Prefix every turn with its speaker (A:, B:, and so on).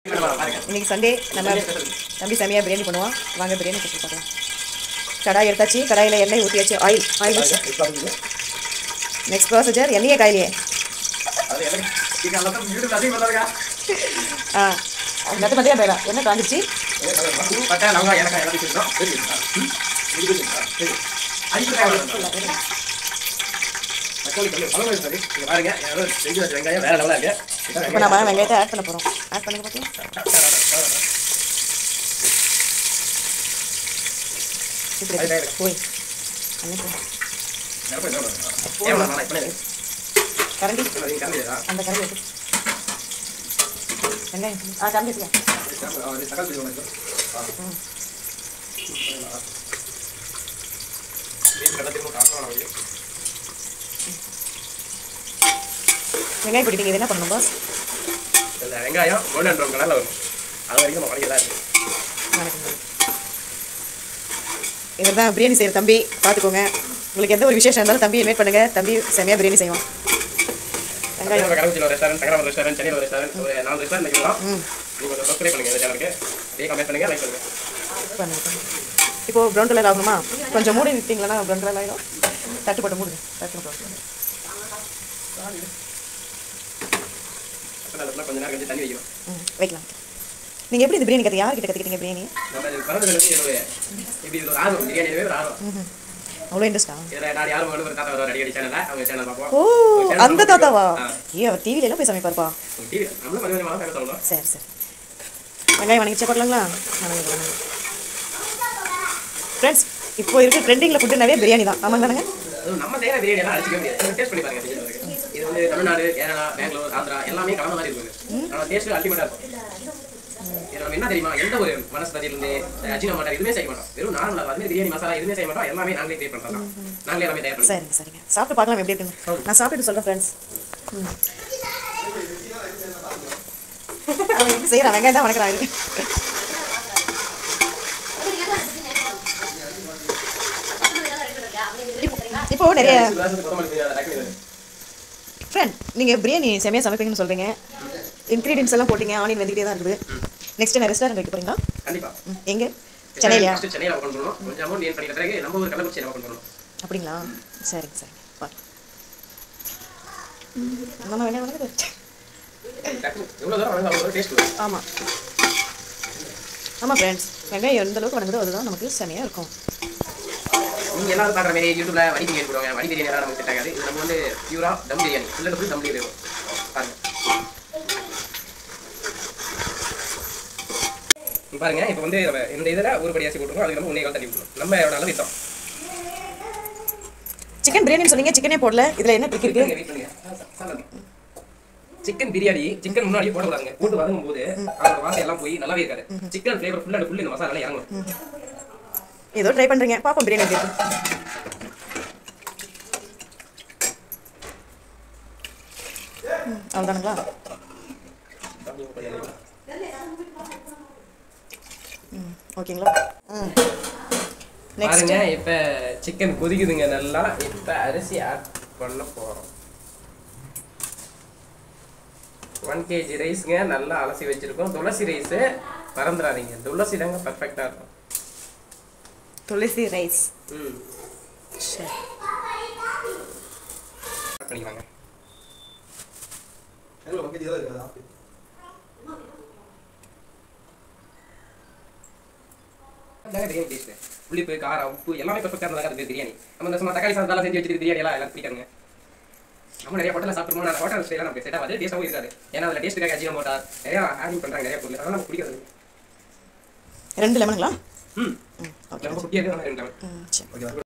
A: இன்னைக்கு சண்டே நம்ம தம்பி செமையாக பிரியாணி பண்ணுவான் வாங்க பிரியாணி கொடுத்து பார்க்கலாம் கடாய் எடுத்தாச்சு கடாயில் எண்ணெய் ஊற்றியாச்சு ஆயில் ஆயில் நெக்ஸ்ட் ப்ராசஸர் எண்ணெயே காயிலையே ஆ நட்டு மத்தியா பேரா என்ன காஞ்சிச்சு இப்போ நம்ம வெங்காயத்தை ஆட் பண்ண போகிறோம் ஆட் பண்ணி பார்க்கலாம் இப்படி போய் அன்னைக்கு கரண்டி அந்த கரண்டி எடுத்து வெங்காயம் ஆ கரண்டி எடுத்துக்க வெங்காயம் பிடிப்பீங்க இது என்ன பண்ணணும் பாஸ்
B: வெங்காயம் கோல்டன் ப்ரௌன் கலர்ல வரும் அது வரைக்கும் நம்ம வணங்கி தான் இருக்கு
A: வணக்கம் இவர் தான் பிரியாணி செய்கிற தம்பி பார்த்துக்கோங்க உங்களுக்கு எந்த ஒரு விசேஷம் இருந்தாலும் தம்பி இன்வைட் பண்ணுங்க தம்பி செமையாக பிரியாணி செய்வான் வெங்காயம்
B: நம்ம கரகுச்சியில் ரெஸ்டாரண்ட் சங்கராமன் ரெஸ்டாரண்ட் சென்னையில் ரெஸ்டாரண்ட் ஒரு நாலு ரெஸ்டாரண்ட் வைக்கலாம்
A: ம்
B: நீங்கள் கொஞ்சம் சப்ஸ்கிரைப் பண்ணுங்க இந்த சேனலுக்கு அப்படியே கமெண்ட் பண்ணுங்க லைக் பண்ணுங்க
A: பண்ணுங்க பண்ணுங்க. இப்போ ப்ரௌன் கலர் ஆகணுமா கொஞ்சம் மூடி நிறுத்திங்களா ப்ரௌன் கலர் ஆகிடும் தட்டு போட்டு மூடுங்க தட்டு ப்ரௌன் கலர்
B: அப்புறம் அதில் கொஞ்ச நேரம் கழிச்சு தண்ணி வைக்கணும்
A: ம் வைக்கலாம் நீங்கள் எப்படி இது பிரியாணி கற்று யார்கிட்ட கற்றுக்கிட்டீங்க பிரியாணி
B: நம்ம இது பிறந்ததுல இருந்து என்னுடைய இப்படி இது ஒரு ஆர்வம் பிரியாணியவே ஒரு ஆர்வம்
A: ம் அவ்வளோ இன்ட்ரெஸ்டா
B: இதில் நான் யாரும் ஒரு தாத்தா வருவார் அடிக்கடி சேனலில் அவங்க சேனல் பார்ப்போம்
A: ஓ
B: உங்க channel
A: அந்த
B: ரொம்ப
A: தாத்தாவா
B: பிடிக்கும்.
A: ஏ அவர் டிவில எல்லாம் போய் சமைப்பார்ப்பா
B: ஆ, டிவி நம்மளும் கொஞ்சம் கொஞ்சமாக ஃபேமஸ் ஆகணும்
A: சரி சரி வெங்காயம் வணங்கிச்சா போடலாங்களா வணங்க வணங்க ஃப்ரெண்ட்ஸ் இப்போ இருக்க ட்ரெண்டிங்கில் ஃபுட்டுனாவே பிரியாணி தான் ஆமாங்க தானங்க
B: அதுவும் நம்ம செய்யற பிரியாணி எல்லாம் அடிச்சுக்க முடியாது டேஸ்ட் பண்ணி பாருங்க தெரிஞ்சது வரைக்கும். இது வந்து தமிழ்நாடு கேரளா பெங்களூர் ஆந்திரா எல்லாமே கலந்த மாதிரி இருக்கும் ஆனால் டேஸ்ட் அல்டிமேட்டா இருக்கும் இது நம்ம என்ன தெரியுமா எந்த ஒரு வனஸ்பதியிலிருந்து அஜினா மாட்டா எதுவுமே செய்ய மாட்டோம் வெறும் நார்மலா வந்து பிரியாணி மசாலா எதுவுமே செய்ய மாட்டோம் எல்லாமே நாங்களே கிரியேட் பண்றோம் நாங்களே எல்லாமே தயார் பண்ணுறோம்
A: சரிங்க சரிங்க சாப்பிட்டு பார்க்கலாம் எப்படி இருக்குன்னு நான் சாப்பிட்டு சொல்கிறேன் ஃப்ரெண்ட்ஸ் அவன் எப்படி செய்கிறான் வெங்காயம் தான் வணக்கிறான் இருக்கு இப்போ நிறைய ஃப்ரெண்ட் நீங்கள் பிரியாணி செமையாக சமைப்பீங்கன்னு சொல்கிறீங்க இன்க்ரீடியன்ஸ் எல்லாம் போட்டீங்க ஆனியன் வெந்துக்கிட்டே தான் இருக்குது நெக்ஸ்ட் என்ன ரெஸ்டாரண்ட் வைக்க போகிறீங்களா
B: கண்டிப்பா
A: ம், எங்கே சென்னையிலையா
B: First சென்னையில ஓப்பன் பண்ணணும் கொஞ்சம் அமௌண்ட் ஏன் பண்ணிட்ட பிறகு நம்ம ஒரு கள்ளக்குறிச்சியில் ஓப்பன் பண்ணணும்
A: அப்படிங்களா சரிங்க சரிங்க வா நம்ம வேணா வணங்குது
B: டக்குனு எவ்வளவு தூரம் வளர்ந்து அவ்வளோ டேஸ்ட் வரும்
A: ஆமாம் ஆமாம் ஃப்ரெண்ட்ஸ் வெங்காயம் எந்த அளவுக்கு வணங்குதோ அதுதான் நமக்கு செமையாக இருக்கும்
B: நீங்க எல்லாரும் பார்க்குற மாதிரி யூடியூப்ல வடி பிரியாணி போடுவாங்க வடி பிரியாணி எல்லாம் நமக்கு செட் ஆகாது இது நம்ம வந்து பியூரா dum biryani full and full dum biryani இருக்கும் பாருங்க இங்க பாருங்க இப்போ வந்து நம்ம இந்த இதில் ஒரு படி அரிசி போட்டுருக்கோம் அதுக்கு நம்ம உன்னை தண்ணி விட்டுருவோம் நம்ம எவ்வளோ அளவு விட்டோம்
A: சிக்கன் பிரியாணின்னு சொன்னீங்க சிக்கனே போடல இதில் என்ன ட்ரிக் இருக்கு
B: சிக்கன் பிரியாணி சிக்கன் முன்னாடி போடக்கூடாதுங்க போட்டு வதங்கும் போது அதோட வாசம் எல்லாம் போய் நல்லாவே இருக்காது chicken flavour full and full இந்த மசாலா இறங்கும்
A: ஏதோ ட்ரை பண்ணுறீங்க பாப்போம் பிரியாணி எப்படி இருக்கு ம், அவ்வளோதானுங்களா ம் ஓகேங்களா ம் நெக்ஸ்ட்
B: பாருங்க இப்ப சிக்கன் கொதிக்குதுங்க நல்லா இப்ப அரிசி ஆட் பண்ண போறோம் ஒன் கேஜி ரைஸ்ங்க நல்லா அலசி வச்சிருக்கோம் துளசி ரைஸ் மறந்துடாதீங்க துளசி தாங்க பர்ஃபெக்டா இருக்கும்
A: துளசி ரைஸ்
B: ம்
A: சரி
B: ஆட் பண்ணிக்கலாங்க அதாங்க பிரியாணி டேஸ்ட் புளிப்பு காரம் உப்பு எல்லாமே பர்ஃபெக்டாக இருந்தாங்க அது பிரியாணி நம்ம இந்த சும்மா தக்காளி சாதம் செஞ்சு வச்சுட்டு பிரியாணி எல்லாம் எல்லாம் பிடிக்காதுங்க நம்ம நிறைய ஹோட்டலில் சாப்பிடுவோம் நான் ஹோட்டல் ஸ்டைலாம் நமக்கு செட் ஆகாது டேஸ்ட்டாகவும் இருக்காது ஏன்னா அதில் டேஸ்ட்டுக்காக அஜினா மோட்டா நிறையா ஆடிங் பண்ணுறாங்க நிறைய பொருள் அதெல்லாம் நமக்கு பிடிக்காது
A: ரெண்டு லெமனுங்களா
B: ம்
A: ம் ஓகே
B: ரொம்ப குட்டியாக இருக்கு ரெண்டு
A: ம் சரி
C: ஓகேவா